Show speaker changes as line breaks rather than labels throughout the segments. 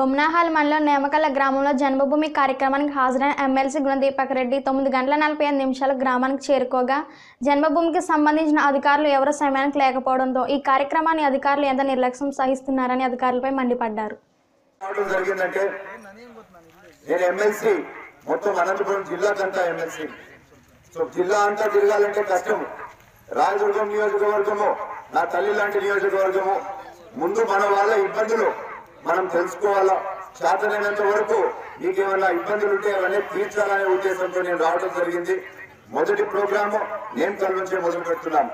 బొమ్నాహాల్ మండలం నేమకల్ల గ్రామంలో జన్మభూమి కార్యక్రమానికి హాజరైన ఎమ్మెల్సీ గుణదీపక్ రెడ్డి తొమ్మిది గంటల నలభై ఐదు నిమిషాలు గ్రామానికి చేరుకోగా జన్మభూమికి సంబంధించిన అధికారులు ఎవరూ సమయానికి లేకపోవడంతో ఈ కార్యక్రమాన్ని అధికారులు ఎంత నిర్లక్ష్యం సహిస్తున్నారని అధికారులపై మండిపడ్డారు
రావడం జరిగిందంటే నేను ఎమ్మెల్సీ మొత్తం అనంతపురం జిల్లాకంతా ఎమ్మెల్సీ సో జిల్లా అంతా తిరగాలంటే కష్టం రాయదుర్గం నియోజకవర్గము నా తల్లి లాంటి నియోజకవర్గము ముందు మన వాళ్ళ ఇబ్బందులు మనం తెలుసుకోవాలా చేతనైనంత వరకు మీకేమన్నా ఇబ్బందులు ఉంటే అవన్నీ తీర్చాలనే ఉద్దేశంతో నేను రావడం జరిగింది మొదటి ప్రోగ్రాము నేను కల్ నుంచే మొదలు పెడుతున్నాను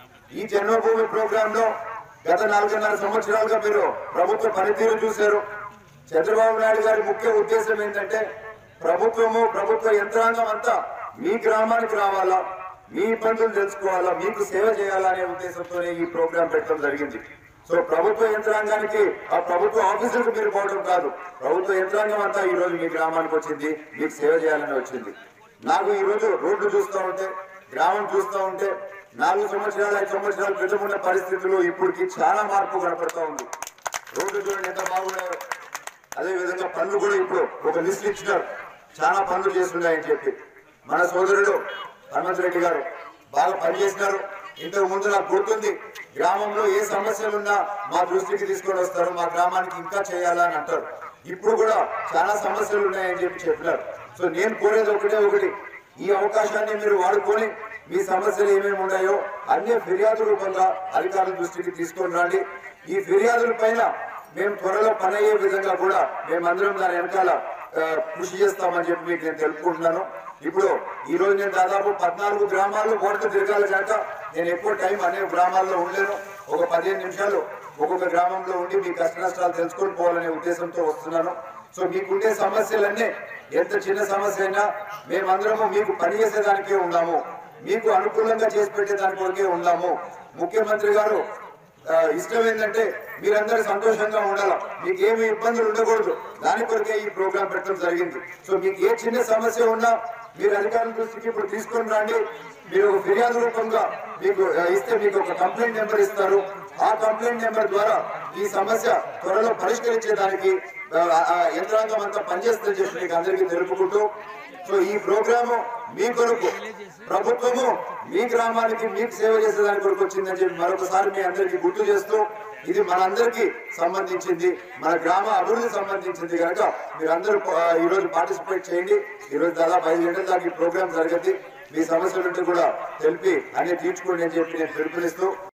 ఈ జన్మభూమి ప్రోగ్రామ్ లో గత నాలుగున్నర సంవత్సరాలుగా మీరు ప్రభుత్వ పనితీరు చూశారు చంద్రబాబు నాయుడు గారి ముఖ్య ఉద్దేశం ఏంటంటే ప్రభుత్వము ప్రభుత్వ యంత్రాంగం అంతా మీ గ్రామానికి రావాలా మీ ఇబ్బందులు తెలుసుకోవాలా మీకు సేవ చేయాలా అనే ఉద్దేశంతోనే ఈ ప్రోగ్రాం పెట్టడం జరిగింది సో ప్రభుత్వ యంత్రాంగానికి ఆ ప్రభుత్వ ఆఫీసులకు మీరు పోవడం కాదు ప్రభుత్వ యంత్రాంగం అంతా ఈ రోజు మీ గ్రామానికి వచ్చింది మీకు సేవ చేయాలని వచ్చింది నాకు ఈ రోజు రోడ్లు చూస్తూ ఉంటే గ్రామం చూస్తూ ఉంటే నాలుగు సంవత్సరాలు ఐదు సంవత్సరాల క్రితం ఉన్న పరిస్థితులు ఇప్పటికి చాలా మార్పు కనపడతా ఉంది రోడ్లు చూడండి ఎంత బాగున్నాయో అదే విధంగా పనులు కూడా ఇప్పుడు ఒక లిస్ట్ ఇచ్చినారు చాలా పనులు చేస్తున్నాయని చెప్పి మన సోదరుడు హనుమంత్ రెడ్డి గారు బాగా పనిచేసినారు ఇంతకు ముందు నాకు గుర్తుంది గ్రామంలో ఏ సమస్యలు ఉన్నా మా దృష్టికి తీసుకొని వస్తారు మా గ్రామానికి ఇంకా చేయాలా అని అంటారు ఇప్పుడు కూడా చాలా సమస్యలు ఉన్నాయని చెప్పి చెప్పినారు సో నేను కోరేది ఒకటే ఒకటి ఈ అవకాశాన్ని మీరు వాడుకొని మీ సమస్యలు ఏమేమి ఉన్నాయో అన్ని ఫిర్యాదు రూపంగా అధికారుల దృష్టికి తీసుకొని రండి ఈ ఫిర్యాదుల పైన మేము త్వరలో పని అయ్యే విధంగా కూడా మేమందరం దాని వెనకాల ఆ, కృషి చేస్తామని చెప్పి మీకు నేను తెలుపుకుంటున్నాను ఇప్పుడు ఈ రోజు నేను దాదాపు పద్నాలుగు గ్రామాల్లో ఓట్లు తిరగాలి కనుక నేను ఎక్కువ టైం అనేక గ్రామాల్లో ఉండలేను ఒక పదిహేను నిమిషాలు ఒక్కొక్క గ్రామంలో ఉండి మీ కష్ట నష్టాలు తెలుసుకొని పోవాలనే ఉద్దేశంతో వస్తున్నాను సో మీకుండే సమస్యలన్నీ ఎంత చిన్న సమస్య అయినా మేమందరము మీకు పని చేసేదానికే ఉన్నాము మీకు అనుకూలంగా చేసి పెట్టేదాని కొరకే ఉన్నాము ముఖ్యమంత్రి గారు ఆ, ఇష్టం ఏంటంటే మీరందరూ సంతోషంగా ఉండాలి మీకు ఏమి ఇబ్బందులు ఉండకూడదు దాని కొరకే ఈ ప్రోగ్రాం పెట్టడం జరిగింది సో మీకు ఏ చిన్న సమస్య ఉన్నా మీరు అధికారుల దృష్టికి ఇప్పుడు తీసుకొని రండి మీరు ఒక ఫిర్యాదు రూపంగా మీకు ఆ, ఇస్తే మీకు ఒక కంప్లైంట్ నెంబర్ ఇస్తారు ఆ కంప్లైంట్ నెంబర్ ద్వారా ఈ సమస్య త్వరలో పరిష్కరించేదానికి ఆ, ఆ యంత్రాంగం అంతా పనిచేస్తుందని చెప్పి మీకు అందరికీ తెలుపుకుంటూ సో ఈ ప్రోగ్రాము మీ కొరకు ప్రభుత్వము మీ గ్రామానికి మీకు సేవ చేసేదాని కొరకు వచ్చిందని చెప్పి మరొకసారి మీ అందరికీ గుర్తు చేస్తూ ఇది మనందరికీ సంబంధించింది మన గ్రామ అభివృద్ధి సంబంధించింది కనుక మీరందరూ ఆ, ఈ రోజు పార్టిసిపేట్ చేయండి ఈ రోజు దాదాపు ఐదు గంటల దాకా ఈ ప్రోగ్రామ్ జరగద్ది మీ సమస్యలు ఉంటే కూడా తెలిపి అన్ని తీర్చుకోండి అని చెప్పి నేను పిలుపునిస్తూ